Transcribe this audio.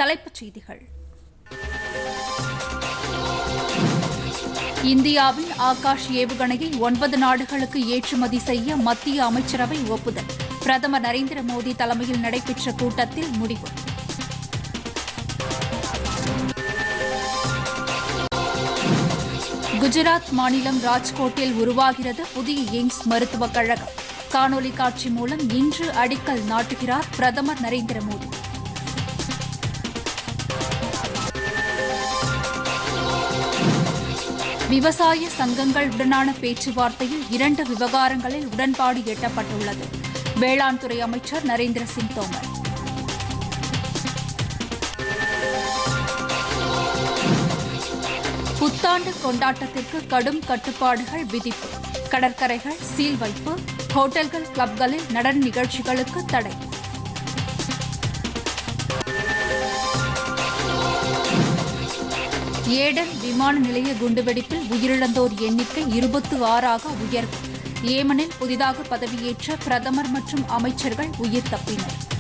தலைப்புச் செய்திகள் இந்தியாவின் ஆகாஷ் ஏவுகணையை ஒன்பது நாடுகளுக்கு ஏற்றுமதி செய்ய மத்திய அமைச்சரவை ஒப்புதல் பிரதமர் நரேந்திர மோடி தலைமையில் நடைபெற்ற கூட்டத்தில் முடிவு குஜராத் மாநிலம் ராஜ்கோட்டில் உருவாகிறது புதிய எய்ம்ஸ் மருத்துவக் கழகம் காணொலி காட்சி மூலம் இன்று அடிக்கல் நாட்டுகிறார் பிரதமர் நரேந்திர மோடி விவசாய சங்கங்களுடனான பேச்சுவார்த்தையில் இரண்டு விவகாரங்களில் உடன்பாடு எட்டப்பட்டுள்ளது வேளாண் துறை அமைச்சர் நரேந்திர சிங் தோமர் புத்தாண்டு கொண்டாட்டத்திற்கு கடும் கட்டுப்பாடுகள் விதிப்பு கடற்கரைகள் சீல் வைப்பு ஹோட்டல்கள் கிளப்களில் நடன நிகழ்ச்சிகளுக்கு தடை ஏடன் விமான நிலைய குண்டுவெடிப்பில் உயிரிழந்தோர் எண்ணிக்கை இருபத்து ஆறாக உயர்வு ஏமனில் புதிதாக பதவியேற்ற பிரதமர் மற்றும் அமைச்சர்கள் உயிர் தப்பினர்